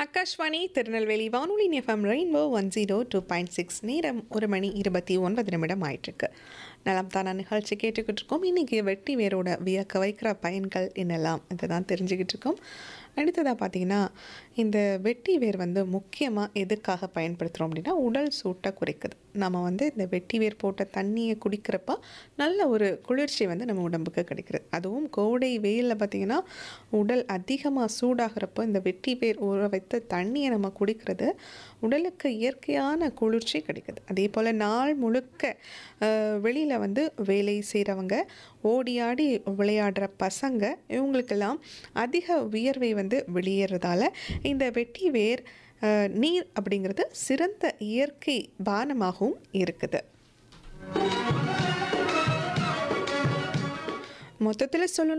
ஆகாஷ்வாணி திருநெல்வேலி வானொலி FM rainbow one zero two point six நேரம் ஒரு மணி இருபத்தி ஒன்பது நிமிடம் ஆயிட்டிருக்கு நலம் தானா நிகழ்ச்சி கேட்டுக்கிட்டு இருக்கோம் இன்றைக்கி வெட்டி வேரோட வியக்க வைக்கிற பயன்கள் என்னெல்லாம் இதை தான் தெரிஞ்சுக்கிட்டு இருக்கோம் அடுத்ததாக பார்த்தீங்கன்னா இந்த வெட்டி வேர் வந்து முக்கியமாக எதுக்காக பயன்படுத்துகிறோம் அப்படின்னா உடல் சூட்டை குறைக்குது நம்ம வந்து இந்த வெட்டி வேர் போட்ட தண்ணியை குடிக்கிறப்ப நல்ல ஒரு குளிர்ச்சி வந்து நம்ம உடம்புக்கு கிடைக்கிறது அதுவும் கோடை வெயிலில் பார்த்திங்கன்னா உடல் அதிகமாக சூடாகிறப்போ இந்த வெட்டி வேர் ஊற வைத்த தண்ணியை நம்ம குடிக்கிறது உடலுக்கு இயற்கையான குளிர்ச்சி கிடைக்குது அதே போல் நாள் முழுக்க வெளியில் வந்து வேலை செய்கிறவங்க ஓடி ஆடி விளையாடுற பசங்க இவங்களுக்கெல்லாம் அதிக வியர்வை வந்து வெளியேறதால இந்த வெட்டி வேர் அஹ், நீர் அப்படிங்கிறது சிறந்த இயற்கை பானமாகவும் இருக்குது மொத்தத்தில் சொல்லணும்